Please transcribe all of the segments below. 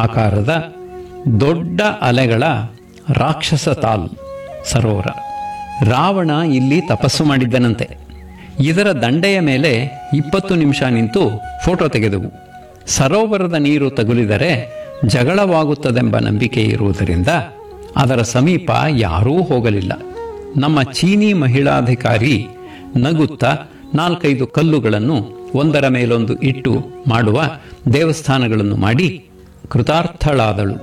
ಆಕಾರದ ದೊಡ್ಡ ಅಲೆಗಳ ರಾಕ್ಷಸ ತಾಲ್ ಸರೋವರ ರಾವಣ ಇಲ್ಲಿ ತಪಸ್ಸು ಮಾಡಿದ್ದನಂತೆ ಇದರ ದಂಡೆಯ ಮೇಲೆ ಇಪ್ಪತ್ತು ನಿಮಿಷ ನಿಂತು ಫೋಟೋ ತೆಗೆದೆವು ಸರೋವರದ ನೀರು ತಗುಲಿದರೆ ಜಗಳವಾಗುತ್ತದೆಂಬ ನಂಬಿಕೆ ಇರುವುದರಿಂದ ಅದರ ಸಮೀಪ ಯಾರೂ ಹೋಗಲಿಲ್ಲ ನಮ್ಮ ಚೀನಿ ಮಹಿಳಾಧಿಕಾರಿ ನಗುತ್ತಾ ನಾಲ್ಕೈದು ಕಲ್ಲುಗಳನ್ನು ಒಂದರ ಮೇಲೊಂದು ಇಟ್ಟು ಮಾಡುವ ದೇವಸ್ಥಾನಗಳನ್ನು ಮಾಡಿ ಕೃತಾರ್ಥಳಾದಳು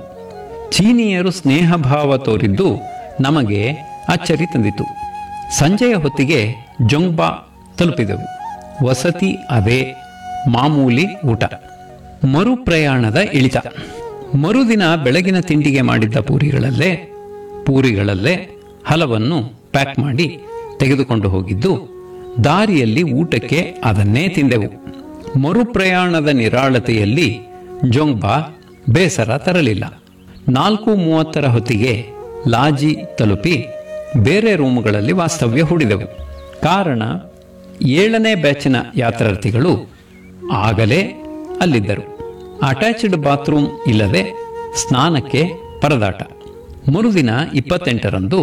ಚೀನಿಯರು ಸ್ನೇಹಭಾವ ತೋರಿದ್ದು ನಮಗೆ ಅಚ್ಚರಿ ತಂದಿತು ಸಂಜೆಯ ಹೊತ್ತಿಗೆ ಜೊಂಗ್ಬಾ ತಲುಪಿದೆವು ವಸತಿ ಅದೇ ಮಾಮೂಲಿ ಊಟ ಮರುಪ್ರಯಾಣದ ಇಳಿತ ಮರುದಿನ ಬೆಳಗಿನ ತಿಂಡಿಗೆ ಮಾಡಿದ್ದ ಪೂರಿಗಳಲ್ಲೇ ಪೂರಿಗಳಲ್ಲೇ ಹಲವನ್ನು ಪ್ಯಾಕ್ ಮಾಡಿ ತೆಗೆದುಕೊಂಡು ಹೋಗಿದ್ದು ದಾರಿಯಲ್ಲಿ ಊಟಕ್ಕೆ ಅದನ್ನೇ ತಿಂದೆವು ಮರುಪ್ರಯಾಣದ ನಿರಾಳತೆಯಲ್ಲಿ ಜೊಂಗ್ಬಾ ಬೇಸರ ತರಲಿಲ್ಲ ನಾಲ್ಕು ಮೂವತ್ತರ ಹೊತ್ತಿಗೆ ಲಾಜಿ ತಲುಪಿ ಬೇರೆ ರೂಮುಗಳಲ್ಲಿ ವಾಸ್ತವ್ಯ ಹೂಡಿದೆವು ಕಾರಣ ಏಳನೇ ಬ್ಯಾಚಿನ ಯಾತ್ರಾರ್ಥಿಗಳು ಆಗಲೇ ಅಲ್ಲಿದ್ದರು ಅಟ್ಯಾಚ್ಡ್ ಬಾತ್ರೂಮ್ ಇಲ್ಲದೆ ಸ್ನಾನಕ್ಕೆ ಪರದಾಟ ಮರುದಿನ ಇಪ್ಪತ್ತೆಂಟರಂದು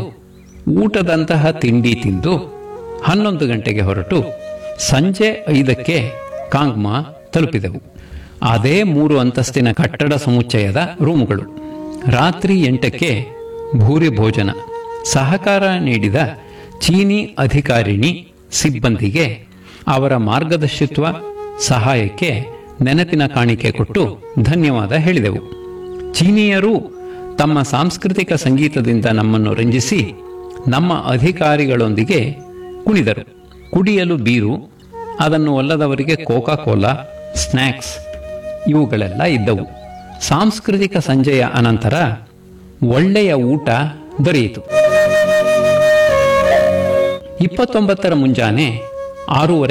ಊಟದಂತಹ ತಿಂಡಿ ತಿಂದು ಹನ್ನೊಂದು ಗಂಟೆಗೆ ಹೊರಟು ಸಂಜೆ ಐದಕ್ಕೆ ಕಾಂಗ್ಮಾ ತಲುಪಿದೆವು ಅದೇ ಮೂರು ಅಂತಸ್ತಿನ ಕಟ್ಟಡ ಸಮುಚ್ಚಯದ ರೂಮುಗಳು ರಾತ್ರಿ ಎಂಟಕ್ಕೆ ಭೂರಿ ಭೋಜನ ಸಹಕಾರ ನೀಡಿದ ಚೀನಿ ಅಧಿಕಾರಿಣಿ ಸಿಬ್ಬಂದಿಗೆ ಅವರ ಮಾರ್ಗದರ್ಶಿತ್ವ ಸಹಾಯಕ್ಕೆ ನೆನಪಿನ ಕಾಣಿಕೆ ಕೊಟ್ಟು ಧನ್ಯವಾದ ಹೇಳಿದೆವು ಚೀನಿಯರು ತಮ್ಮ ಸಾಂಸ್ಕೃತಿಕ ಸಂಗೀತದಿಂದ ನಮ್ಮನ್ನು ರಂಜಿಸಿ ನಮ್ಮ ಅಧಿಕಾರಿಗಳೊಂದಿಗೆ ಕುಣಿದರು ಕುಡಿಯಲು ಬೀರು ಅದನ್ನು ಒಲ್ಲದವರಿಗೆ ಕೋಕಾ ಕೋಲಾ ಸ್ನ್ಯಾಕ್ಸ್ ಇವುಗಳೆಲ್ಲ ಇದ್ದವು ಸಾಂಸ್ಕೃತಿಕ ಸಂಜೆಯ ಅನಂತರ ಒಳ್ಳೆಯ ಊಟ ದೊರೆಯಿತು ಇಪ್ಪತ್ತೊಂಬತ್ತರ ಮುಂಜಾನೆ ಆರೂವರೆ